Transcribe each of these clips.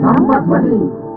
ನಮ್ಮ ಧ್ವನಿ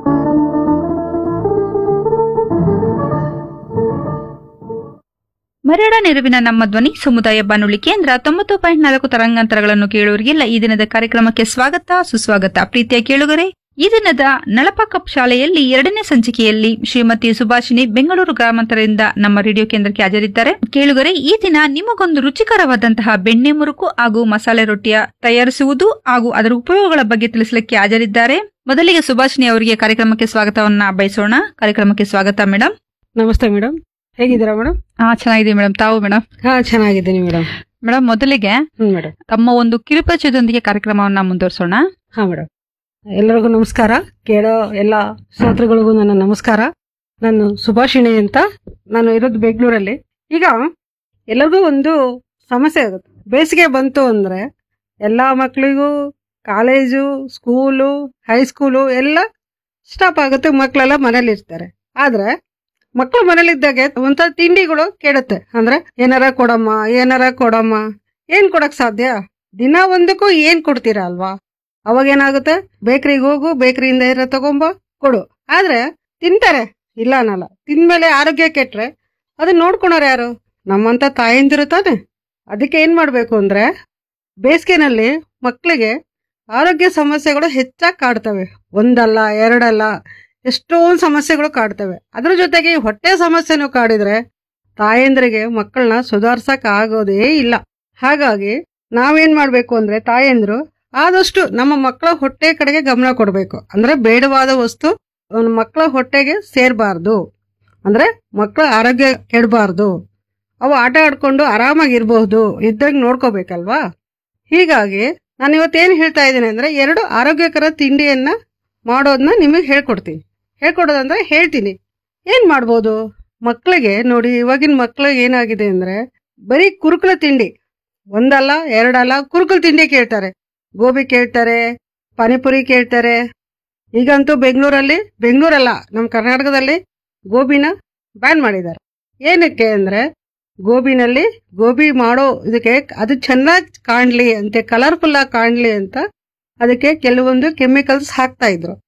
ಮರಡ ನೆರವಿನ ನಮ್ಮ ಧ್ವನಿ ಸಮುದಾಯ ಬಾನುಲಿ ಕೇಂದ್ರ ತೊಂಬತ್ತು ಪಾಯಿಂಟ್ ನಾಲ್ಕು ತರಂಗಾಂತರಗಳನ್ನು ಕೇಳುವರಿಗೆಲ್ಲ ಈ ದಿನದ ಕಾರ್ಯಕ್ರಮಕ್ಕೆ ಸ್ವಾಗತ ಸುಸ್ವಾಗತ ಪ್ರೀತಿಯ ಕೇಳುಗರೆ ಈ ದಿನದ ನಳಪ ಕಪ್ ಶಾಲೆಯಲ್ಲಿ ಎರಡನೇ ಸಂಚಿಕೆಯಲ್ಲಿ ಶ್ರೀಮತಿ ಸುಭಾಷಿಣಿ ಬೆಂಗಳೂರು ಗ್ರಾಮಾಂತರದಿಂದ ನಮ್ಮ ರೇಡಿಯೋ ಕೇಂದ್ರಕ್ಕೆ ಹಾಜರಿದ್ದಾರೆ ಕೇಳುಗರೆ ಈ ದಿನ ನಿಮಗೊಂದು ರುಚಿಕರವಾದಂತಹ ಬೆಣ್ಣೆ ಮುರುಕು ಹಾಗೂ ಮಸಾಲೆ ರೊಟ್ಟಿಯ ತಯಾರಿಸುವುದು ಹಾಗೂ ಅದರ ಉಪಯೋಗಗಳ ಬಗ್ಗೆ ತಿಳಿಸಲಿಕ್ಕೆ ಹಾಜರಿದ್ದಾರೆ ಮೊದಲಿಗೆ ಸುಭಾಷಿಣಿ ಅವರಿಗೆ ಕಾರ್ಯಕ್ರಮಕ್ಕೆ ಸ್ವಾಗತವನ್ನ ಬಯಸೋಣ ಕಾರ್ಯಕ್ರಮಕ್ಕೆ ಸ್ವಾಗತ ಮೇಡಮ್ ನಮಸ್ತೆ ಮೇಡಮ್ ಹೇಗಿದ್ದೀರಾ ಮೇಡಮ್ ಹಾ ಚೆನ್ನಾಗಿದೆ ಮೇಡಮ್ ತಾವು ಮೇಡಮ್ ಹಾ ಚೆನ್ನಾಗಿದ್ದೀನಿ ಮೇಡಮ್ ಮೇಡಮ್ ಮೊದಲಿಗೆ ಹ್ಮ್ ಮೇಡಮ್ ತಮ್ಮ ಒಂದು ಕಿರುಪರಿಚಯದೊಂದಿಗೆ ಕಾರ್ಯಕ್ರಮವನ್ನ ಮುಂದುವರಿಸೋಣ ಹಾ ಮೇಡಮ್ ಎಲ್ಲರಿಗೂ ನಮಸ್ಕಾರ ಕೇಳೋ ಎಲ್ಲ ಶ್ರೋತೃಗಳಿಗೂ ನನ್ನ ನಮಸ್ಕಾರ ನಾನು ಸುಭಾಷಿಣಿ ಅಂತ ನಾನು ಇರೋದು ಬೆಂಗಳೂರಲ್ಲಿ ಈಗ ಎಲ್ಲರಿಗೂ ಒಂದು ಸಮಸ್ಯೆ ಆಗುತ್ತೆ ಬೇಸಿಗೆ ಬಂತು ಅಂದ್ರೆ ಎಲ್ಲ ಮಕ್ಕಳಿಗೂ ಕಾಲೇಜು ಸ್ಕೂಲು ಹೈಸ್ಕೂಲು ಎಲ್ಲ ಸ್ಟಾಪ್ ಆಗುತ್ತೆ ಮಕ್ಕಳೆಲ್ಲ ಮನೇಲಿ ಇರ್ತಾರೆ ಆದ್ರೆ ಮಕ್ಕಳು ಮನೇಲಿದ್ದಾಗೆ ಒಂಥರ ತಿಂಡಿಗಳು ಕೆಡುತ್ತೆ ಅಂದ್ರೆ ಏನಾರ ಕೊಡಮ್ಮ ಏನಾರ ಕೊಡಮ್ಮ ಏನ್ ಕೊಡಕ್ ಸಾಧ್ಯ ದಿನ ಒಂದಕ್ಕೂ ಏನ್ ಕೊಡ್ತೀರಾ ಅಲ್ವಾ ಅವಾಗ ಏನಾಗುತ್ತೆ ಬೇಕ್ರಿಗೆ ಹೋಗು ಬೇಕ್ರಿಯಿಂದ ಏನಾರ ತಗೊಂಬ ಕೊಡು ಆದ್ರೆ ತಿಂತಾರೆ ಇಲ್ಲ ಅನ್ನಲ್ಲ ತಿಂದ್ಮೇಲೆ ಆರೋಗ್ಯ ಕೆಟ್ರೆ ಅದನ್ನ ನೋಡ್ಕೊಳೋರು ಯಾರು ನಮ್ಮಂತ ತಾಯಂದಿರು ತಾನೆ ಅದಕ್ಕೆ ಏನ್ ಮಾಡ್ಬೇಕು ಅಂದ್ರೆ ಬೇಸಿಗೆನಲ್ಲಿ ಮಕ್ಕಳಿಗೆ ಆರೋಗ್ಯ ಸಮಸ್ಯೆಗಳು ಹೆಚ್ಚಾಗಿ ಕಾಡ್ತವೆ ಒಂದಲ್ಲ ಎರಡಲ್ಲ ಎಷ್ಟೊಂದು ಸಮಸ್ಯೆಗಳು ಕಾಡ್ತವೆ ಅದ್ರ ಜೊತೆಗೆ ಈ ಹೊಟ್ಟೆ ಸಮಸ್ಯೆನೂ ಕಾಡಿದ್ರೆ ತಾಯಂದ್ರಿಗೆ ಮಕ್ಕಳನ್ನ ಸುಧಾರ್ಸಕ್ ಆಗೋದೇ ಇಲ್ಲ ಹಾಗಾಗಿ ನಾವೇನ್ ಮಾಡ್ಬೇಕು ಅಂದ್ರೆ ತಾಯಂದ್ರು ಆದಷ್ಟು ನಮ್ಮ ಮಕ್ಕಳ ಹೊಟ್ಟೆ ಕಡೆಗೆ ಗಮನ ಕೊಡಬೇಕು ಅಂದ್ರೆ ಬೇಡವಾದ ವಸ್ತು ಅವ್ನ ಮಕ್ಕಳ ಹೊಟ್ಟೆಗೆ ಸೇರ್ಬಾರ್ದು ಅಂದ್ರೆ ಮಕ್ಕಳ ಆರೋಗ್ಯ ಕೆಡಬಾರ್ದು ಅವು ಆಟ ಆಡ್ಕೊಂಡು ಆರಾಮಾಗಿರ್ಬಹುದು ಇದ್ದಾಗ ನೋಡ್ಕೋಬೇಕಲ್ವಾ ಹೀಗಾಗಿ ನಾನು ಇವತ್ತೇನು ಹೇಳ್ತಾ ಇದ್ದೀನಿ ಅಂದ್ರೆ ಎರಡು ಆರೋಗ್ಯಕರ ತಿಂಡಿಯನ್ನ ಮಾಡೋದನ್ನ ನಿಮಗೆ ಹೇಳ್ಕೊಡ್ತೀನಿ ಹೇಳ್ಕೊಡೋದಂದ್ರೆ ಹೇಳ್ತೀನಿ ಏನ್ ಮಾಡ್ಬೋದು ಮಕ್ಕಳಿಗೆ ನೋಡಿ ಇವಾಗಿನ ಮಕ್ಕಳಿಗೆ ಏನಾಗಿದೆ ಅಂದ್ರೆ ಬರೀ ಕುರುಕುಲ ತಿಂಡಿ ಒಂದಲ್ಲ ಎರಡಲ್ಲ ಕುರುಕುಲ ತಿಂಡಿ ಕೇಳ್ತಾರೆ ಗೋಬಿ ಕೇಳ್ತಾರೆ ಪಾನಿಪುರಿ ಕೇಳ್ತಾರೆ ಈಗಂತೂ ಬೆಂಗಳೂರಲ್ಲಿ ಬೆಂಗಳೂರಲ್ಲ ನಮ್ಮ ಕರ್ನಾಟಕದಲ್ಲಿ ಗೋಬಿನ ಬ್ಯಾನ್ ಮಾಡಿದ್ದಾರೆ ಏನಕ್ಕೆ ಅಂದ್ರೆ ಗೋಬಿನಲ್ಲಿ ಗೋಬಿ ಮಾಡೋ ಇದಕ್ಕೆ ಅದು ಚೆನ್ನಾಗಿ ಕಾಣ್ಲಿ ಅಂತೆ ಕಲರ್ಫುಲ್ ಆಗಿ ಕಾಣ್ಲಿ ಅಂತ ಅದಕ್ಕೆ ಕೆಲವೊಂದು ಕೆಮಿಕಲ್ಸ್ ಹಾಕ್ತಾ ಇದ್ರು